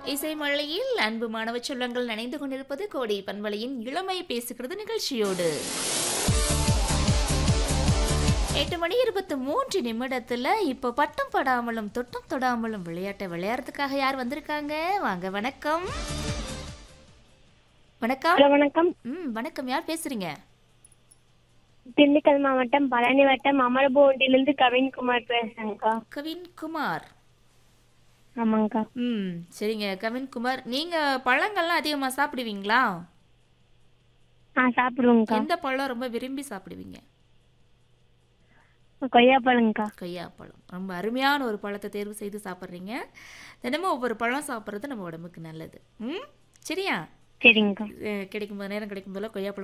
இசை மழையில் அன்பு மாணவ சொல்லங்கள் நனைந்து கொண்டிருப்பது கோடி பண்பலையின் இளமை பேசுகிறது நிகழ்ச்சியோடு எட்டு மணி இருபத்தி மூன்று நிமிடத்துல இப்போ பட்டம் படாமலும் தொட்டம் தொடாமலும் விளையாட்டை விளையாடுறதுக்காக யார் வந்திருக்காங்க வாங்க வணக்கம் வணக்கம் ஹலோ வணக்கம் ம் வணக்கம் யார் பேசுறீங்க திண்டுக்கல் மாவட்டம் பழனி வட்டம் அமரபோண்டிலிருந்து கவின்குமார் பேசுறேங்க்கா கவின்குமார் ஆமாங்கக்கா ம் சரிங்க கவின்குமார் நீங்க பழங்கள்லாம் அதிகமாக சாப்பிடுவீங்களா ஆ சாப்பிடுவோங்க்கா எந்த பழம் ரொம்ப விரும்பி சாப்பிடுவீங்க கொய்யாப்பழங்க்கா கொய்யாப்பழம் ரொம்ப அருமையான ஒரு பழத்தை தேர்வு செய்து சாப்பிட்றீங்க தினமும் ஒவ்வொரு பழம் சாப்பிட்றது நம்ம உடம்புக்கு நல்லது ம் சரியா சரிங்கக்கா அஹ் கிடைக்கும் போது நேரம் கிடைக்கும் போல கொய்யாப்பழம்